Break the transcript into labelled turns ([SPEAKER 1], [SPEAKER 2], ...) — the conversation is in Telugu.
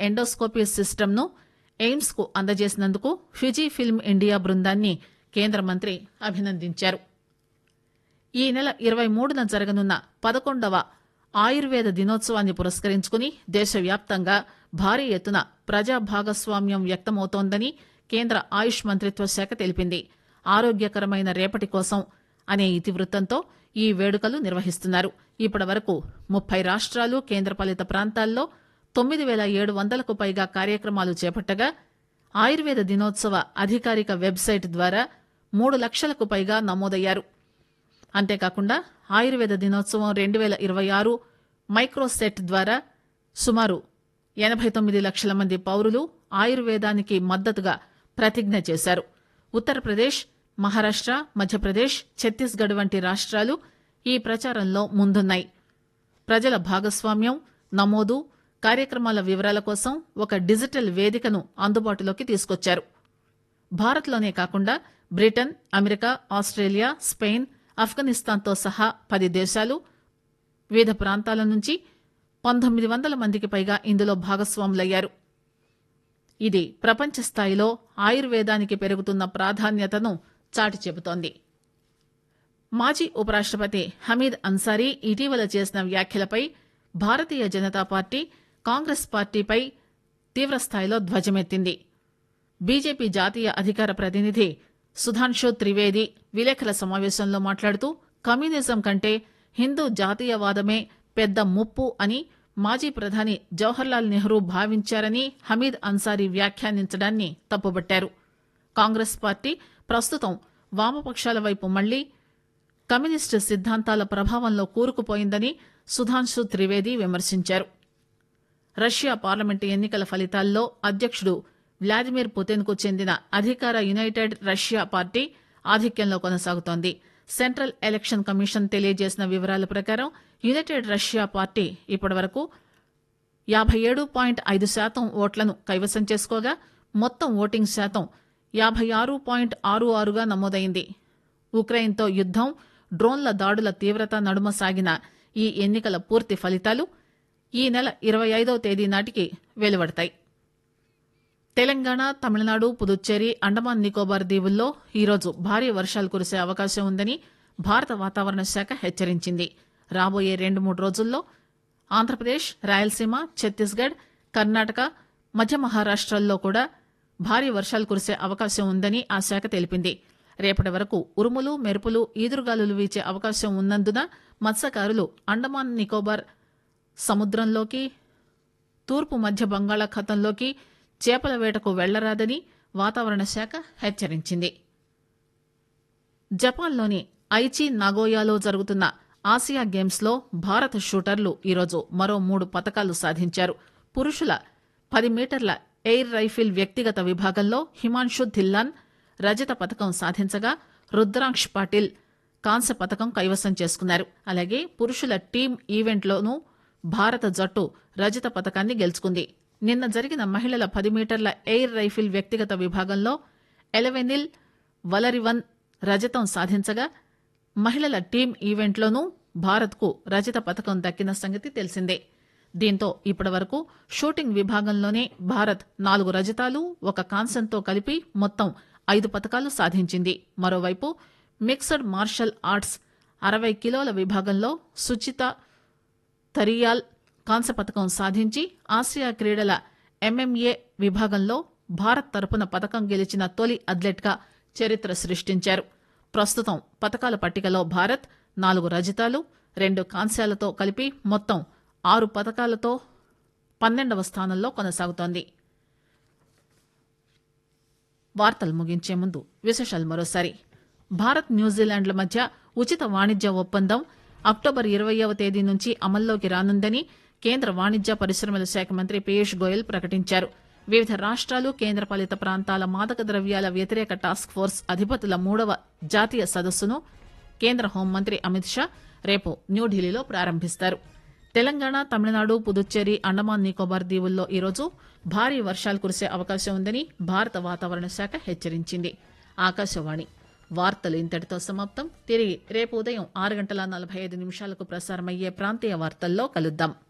[SPEAKER 1] ఎండోస్కోపీ సిస్టమ్ను ఎయిమ్స్ కు అందజేసినందుకు ఫిజీ ఫిల్మ్ ఇండియా బృందాన్ని కేంద్ర మంత్రి అభినందించారు ఈ నెల ఇరవై మూడున జరగనున్న పదకొండవ ఆయుర్వేద దినోత్సవాన్ని పురస్కరించుకుని దేశవ్యాప్తంగా భారీ ఎత్తున ప్రజా భాగస్వామ్యం వ్యక్తమవుతోందని కేంద్ర ఆయుష్ మంత్రిత్వ శాఖ తెలిపింది ఆరోగ్యకరమైన రేపటి కోసం అనే ఇతివృత్తంతో ఈ వేడుకలు నిర్వహిస్తున్నారు ఇప్పటి వరకు ముప్పై రాష్ట్రాలు కేంద్రపాలిత ప్రాంతాల్లో తొమ్మిది వేల ఏడు వందలకు పైగా కార్యక్రమాలు చేపట్టగా ఆయుర్వేద దినోత్సవ అధికారిక వెబ్సైట్ ద్వారా మూడు లక్షలకు పైగా నమోదయ్యారు అంతేకాకుండా ఆయుర్వేద దినోత్సవం రెండు వేల ఇరవై ఆరు మైక్రోసెట్ ద్వారా సుమారు ఎనభై తొమ్మిది లక్షల మంది పౌరులు ఆయుర్వేదానికి మద్దతుగా ప్రతిజ్ఞ చేశారు ఉత్తరప్రదేశ్ మహారాష్ట మధ్యప్రదేశ్ ఛత్తీస్గఢ్ వంటి రాష్ట్రాలు ఈ ప్రచారంలో ముందున్నాయి ప్రజల భాగస్వామ్యం నమోదు కార్యక్రమాల వివరాల కోసం ఒక డిజిటల్ వేదికను అందుబాటులోకి తీసుకొచ్చారు భారత్లోనే కాకుండా బ్రిటన్ అమెరికా ఆస్ట్రేలియా స్పెయిన్ ఆఫ్ఘనిస్తాన్తో సహా పది దేశాలు వివిధ ప్రాంతాల నుంచి పంతొమ్మిది వందల మందికి పైగా ఇందులో భాగస్వాములయ్యారు ఇది ప్రపంచ స్థాయిలో ఆయుర్వేదానికి పెరుగుతున్న ప్రాధాన్యతను చాటి చెబుతోంది మాజీ ఉపరాష్టపతి హమీద్ అన్సారీ ఇటీవల చేసిన వ్యాఖ్యలపై భారతీయ జనతా పార్టీ కాంగ్రెస్ పార్టీపై తీవ్రస్థాయిలో ధ్వజమెత్తింది బీజేపీ జాతీయ అధికార ప్రతినిధి సుధాంశు త్రివేది విలేకరుల సమావేశంలో మాట్లాడుతూ కమ్యూనిజం కంటే హిందూ జాతీయవాదమే పెద్ద ముప్పు అని మాజీ ప్రధాని జవహర్లాల్ నెహ్రూ భావించారని హమీద్ అన్సారీ వ్యాఖ్యానించడాన్ని తప్పుబట్టారు కాంగ్రెస్ పార్టీ ప్రస్తుతం వామపక్షాల వైపు మళ్లీ కమ్యూనిస్టు సిద్ధాంతాల ప్రభావంలో కూరుకుపోయిందని సుధాంశు త్రివేది విమర్శించారు రష్యా పార్లమెంటు ఎన్నికల ఫలితాల్లో అధ్యక్షుడు వ్లాదిమిర్ పుతిన్ కు చెందిన అధికార యునైటెడ్ రష్యా పార్టీ ఆధిక్యంలో కొనసాగుతోంది సెంట్రల్ ఎలక్షన్ కమిషన్ తెలియజేసిన వివరాల ప్రకారం యునైటెడ్ రష్యా పార్టీ ఇప్పటివరకు యాభై ఏడు పాయింట్ ఐదు శాతం ఓట్లను కైవసం చేసుకోగా మొత్తం ఓటింగ్ శాతం యాభై ఆరు పాయింట్ ఆరు ఆరుగా నమోదైంది ఉక్రెయిన్తో యుద్దం డ్రోన్ల దాడుల తీవ్రత నడుమ సాగిన ఈ ఎన్నికల పూర్తి ఫలితాలు ఈ నెల ఇరవై ఐదవ తేదీ నాటికి వెలువడతాయి తెలంగాణ తమిళనాడు పుదుచ్చేరి అండమాన్ నికోబార్ దీవుల్లో ఈరోజు భారీ వర్షాలు కురిసే అవకాశం ఉందని భారత వాతావరణ శాఖ హెచ్చరించింది రాబోయే రెండు మూడు రోజుల్లో ఆంధ్రప్రదేశ్ రాయలసీమ ఛత్తీస్గఢ్ కర్ణాటక మధ్య మహారాష్ట్రల్లో కూడా భారీ వర్షాలు కురిసే అవకాశం ఉందని ఆ శాఖ తెలిపింది రేపటి వరకు ఉరుములు మెరుపులు ఈదురుగాలులు వీచే అవకాశం ఉన్నందున మత్స్యకారులు అండమాన్ నికోబార్ సముద్రంలోకి తూర్పు మధ్య బంగాళాఖాతంలోకి చేపల వేటకు వెళ్లరాదని వాతావరణ శాఖ హెచ్చరించింది జపాన్లోని ఐచి నాగోయాలో జరుగుతున్న ఆసియా గేమ్స్ లో భారత షూటర్లు ఈరోజు మరో మూడు పతకాలు సాధించారు పురుషుల పది మీటర్ల ఎయిర్ రైఫిల్ వ్యక్తిగత విభాగంలో హిమాన్షు ధిల్లాన్ రజత పతకం సాధించగా రుద్రాంక్ష్ పాటిల్ కాంస్య పతకం కైవసం చేసుకున్నారు అలాగే పురుషుల టీం ఈవెంట్లోనూ భారత జట్టు రజత పతకాన్ని గెలుచుకుంది నిన్న జరిగిన మహిళల పది మీటర్ల ఎయిర్ రైఫిల్ వ్యక్తిగత విభాగంలో ఎలవెనిల్ వలరివన్ రజతం సాధించగా మహిళల టీం ఈవెంట్లోనూ భారత్కు రజత పతకం దక్కిన సంగతి తెలిసిందే దీంతో ఇప్పటి వరకు షూటింగ్ విభాగంలోనే భారత్ నాలుగు రజతాలు ఒక కాంస్యంతో కలిపి మొత్తం ఐదు పతకాలు సాధించింది మరోవైపు మిక్స్డ్ మార్షల్ ఆర్ట్స్ అరవై కిలోల విభాగంలో సుచిత తరియాల్ కాంస్య పతకం సాధించి ఆసియా క్రీడల ఎంఎంఏ విభాగంలో భారత్ తరపున పతకం గెలిచిన తొలి అథ్లెట్గా చరిత్ర సృష్టించారు ప్రస్తుతం పతకాల పట్టికలో భారత్ నాలుగు రజతాలు రెండు కాంస్యాలతో కలిపి మొత్తం ఆరు పతకాలతో పన్నెండవ స్థానంలో కొనసాగుతోంది వార్తలు ముగించే ముందు విశేషాలు మరోసారి భారత్ న్యూజిలాండ్ల మధ్య ఉచిత వాణిజ్య ఒప్పందం అక్టోబర్ ఇరవయవ తేదీ నుంచి అమల్లోకి రానుందని కేంద్ర వాణిజ్య పరిశ్రమల శాఖ మంత్రి పీయూష్ గోయల్ ప్రకటించారు వివిధ రాష్ట్రాలు కేంద్రపాలిత ప్రాంతాల మాదక ద్రవ్యాల వ్యతిరేక టాస్క్ ఫోర్స్ అధిపతుల మూడవ జాతీయ సదస్సును కేంద్ర హోంమంత్రి అమిత్ షా రేపు న్యూఢిల్లీలో ప్రారంభిస్తారు తెలంగాణ తమిళనాడు పుదుచ్చేరి అండమాన్ నికోబార్ దీవుల్లో ఈరోజు భారీ వర్షాలు కురిసే అవకాశం ఉందని భారత వాతావరణ శాఖ హెచ్చరించింది ఆకాశవాణి వార్తలు ఇంతటితో సమాప్తం తిరిగి రేపు ఉదయం ఆరు గంటల నలభై ఐదు నిమిషాలకు ప్రసారమయ్యే ప్రాంతీయ వార్తల్లో కలుద్దాం